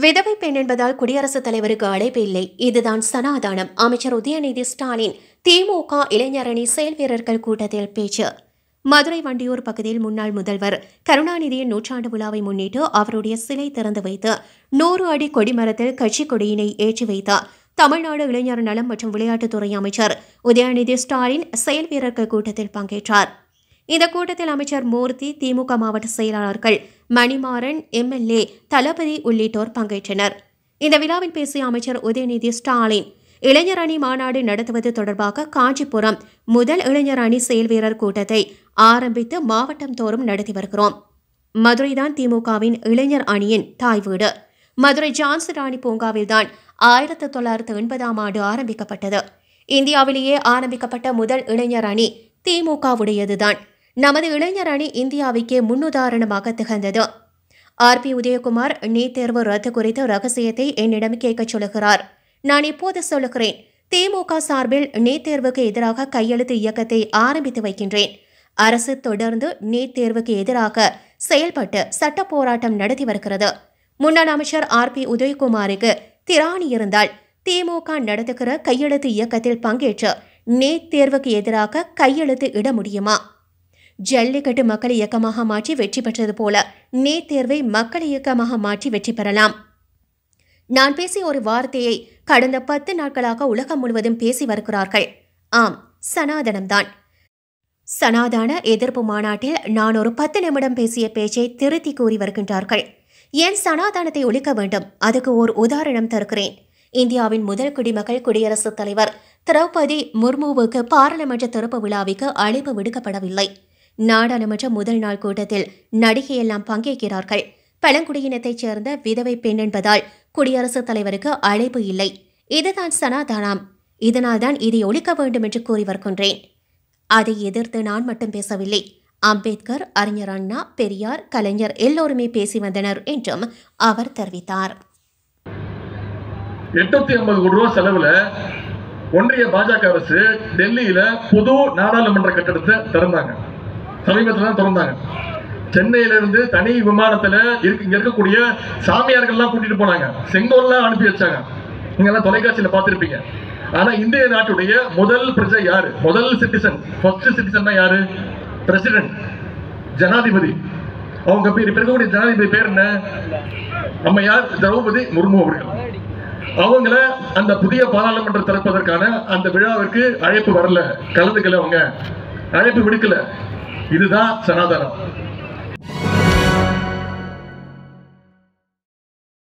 விதவை பெண் என்பதால் குடியரசுத் தலைவருக்கு அழைப்பு இல்லை இதுதான் சனாதானம் அமைச்சர் உதயநிதி ஸ்டாலின் திமுக இளைஞரணி செயல் வீரர்கள் கூட்டத்தில் பேச்சு மதுரை வண்டியூர் பகுதியில் முன்னாள் முதல்வர் கருணாநிதியின் நூற்றாண்டு விழாவை முன்னிட்டு அவருடைய சிலை திறந்து வைத்து நூறு அடி கொடிமரத்தில் கட்சி கொடியினை ஏற்றி வைத்தார் தமிழ்நாடு இளைஞர் நலம் மற்றும் விளையாட்டுத்துறை அமைச்சர் உதயநிதி ஸ்டாலின் செயல் வீரர்கள் கூட்டத்தில் பங்கேற்றார் இந்த கூட்டத்தில் அமைச்சர் மூர்த்தி திமுக மாவட்ட செயலாளர்கள் மணிமாறன் எம்எல்ஏ தளபதி உள்ளிட்டோர் பங்கேற்றனர் இந்த விழாவில் பேசிய அமைச்சர் உதயநிதி ஸ்டாலின் இளைஞர் அணி மாநாடு நடத்துவது தொடர்பாக காஞ்சிபுரம் முதல் இளைஞர் அணி செயல் வீரர் கூட்டத்தை ஆரம்பித்து மாவட்டம் தோறும் நடத்தி வருகிறோம் மதுரைதான் திமுகவின் இளைஞர் அணியின் தாய் வீடு மதுரை ஜான்சன் ராணி பூங்காவில்தான் ஆயிரத்தி தொள்ளாயிரத்து எண்பதாம் ஆண்டு ஆரம்பிக்கப்பட்டது இந்தியாவிலேயே ஆரம்பிக்கப்பட்ட முதல் இளைஞர் அணி திமுகவுடையதுதான் நமது இளைஞர் அணி இந்தியாவுக்கே முன்னுதாரணமாக திகழ்ந்தது ஆர் பி உதயகுமார் நீட் தேர்வு ரத்து குறித்த ரகசியத்தை என்னிடம் கேட்கச் சொல்லுகிறார் நான் இப்போது சொல்லுகிறேன் திமுக சார்பில் நீட் தேர்வுக்கு எதிராக கையெழுத்து இயக்கத்தை ஆரம்பித்து வைக்கின்றேன் அரசு தொடர்ந்து நீட் தேர்வுக்கு எதிராக செயல்பட்டு சட்ட போராட்டம் நடத்தி வருகிறது முன்னாள் அமைச்சர் ஆர் பி உதயகுமாருக்கு திராணி இருந்தால் திமுக நடத்துகிற கையெழுத்து இயக்கத்தில் பங்கேற்று நீட் தேர்வுக்கு எதிராக கையெழுத்து இட முடியுமா ஜல்லிக்கட்டு மக்கள் இயக்கமாக மாற்றி வெற்றி பெற்றது போல நீட் தேர்வை மக்கள் இயக்கமாக மாற்றி வெற்றி பெறலாம் நான் பேசிய ஒரு வார்த்தையை கடந்த பத்து நாட்களாக உலகம் முழுவதும் பேசி வருகிறார்கள் ஆம் சனாதனம்தான் சனாதன எதிர்ப்பு மாநாட்டில் நான் ஒரு பத்து நிமிடம் பேசிய பேச்சை திருத்தி கூறி வருகின்றார்கள் ஏன் சனாதனத்தை ஒழிக்க வேண்டும் அதுக்கு ஓர் உதாரணம் தருகிறேன் இந்தியாவின் முதல் குடிமக்கள் குடியரசுத் தலைவர் திரௌபதி முர்முவுக்கு பாராளுமன்ற திறப்பு விழாவிற்கு அழைப்பு விடுக்கப்படவில்லை நாடாளுமன்ற முதல் நாள் கூட்டத்தில் நடிகையெல்லாம் பங்கேற்கிறார்கள் பழங்குடியினத்தைச் சேர்ந்த விதவை பெண் என்பதால் குடியரசுத் தலைவருக்கு அழைப்பு இல்லை இதுதான் சனாதானம் இதனால்தான் இதை ஒழிக்க வேண்டும் என்று கூறி வருகின்றேன் அதை எதிர்த்து நான் மட்டும் பேசவில்லை அம்பேத்கர் அறிஞர் அண்ணா பெரியார் கலைஞர் எல்லோருமே பேசி வந்தனர் என்றும் அவர் தெரிவித்தார் எட்நூத்தி ஐம்பது கோடி ரூபாய் செலவுல ஒன்றிய பாஜக அரசு டெல்லியில புது நாடாளுமன்ற கட்டடத்தை திறந்தாங்க சமீபத்துல தான் திறந்தாங்க சென்னையில இருந்து தனி விமானத்துல இருக்கு இங்க இருக்கக்கூடிய சாமியார்கள் எல்லாம் கூட்டிட்டு போனாங்க செங்கோல்லாம் அனுப்பி வச்சாங்க நீங்க எல்லாம் தொலைக்காட்சியில பார்த்திருப்பீங்க ஆனா இந்திய நாட்டுடைய முதல் பிரஜை யாரு முதல் சிட்டிசன் ஃபர்ஸ்ட் சிட்டிசன் யாரு பிரசிடென்ட் ஜனாதிபதி அவங்க பேர் இப்ப இருக்கக்கூடிய ஜனாதிபதி பேர் என்ன நம்ம யார் திரௌபதி முர்மு அவர்கள் அவங்கள அந்த புதிய பாராளுமன்றம் திறப்பதற்கான அந்த விழாவிற்கு அழைப்பு வரல கலந்துக்கல அவங்க அழைப்பு விடுக்கல இதுதான் சனாதனம்